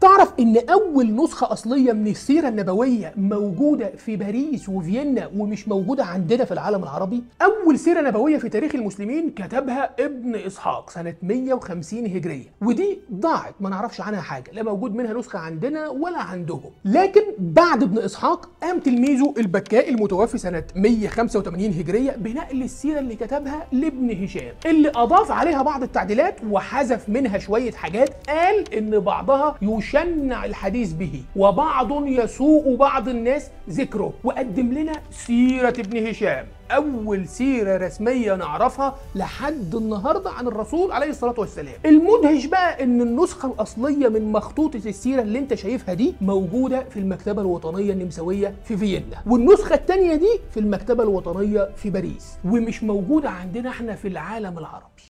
تعرف ان اول نسخه اصليه من السيره النبويه موجوده في باريس وفيينا ومش موجوده عندنا في العالم العربي اول سيره نبويه في تاريخ المسلمين كتبها ابن اسحاق سنه 150 هجريه ودي ضاعت ما نعرفش عنها حاجه لا موجود منها نسخه عندنا ولا عندهم لكن بعد ابن اسحاق قام تلميذه البكاء المتوفي سنه 185 هجريه بنقل السيره اللي كتبها لابن هشام اللي اضاف عليها بعض التعديلات وحذف منها شويه حاجات قال ان بعضها يشنع الحديث به وبعض يسوء بعض الناس ذكره وقدم لنا سيره ابن هشام اول سيره رسميه نعرفها لحد النهارده عن الرسول عليه الصلاه والسلام المدهش بقى ان النسخه الاصليه من مخطوطه السيره اللي انت شايفها دي موجوده في المكتبه الوطنيه النمساويه في فيينا والنسخه الثانيه دي في المكتبه الوطنيه في باريس ومش موجوده عندنا احنا في العالم العربي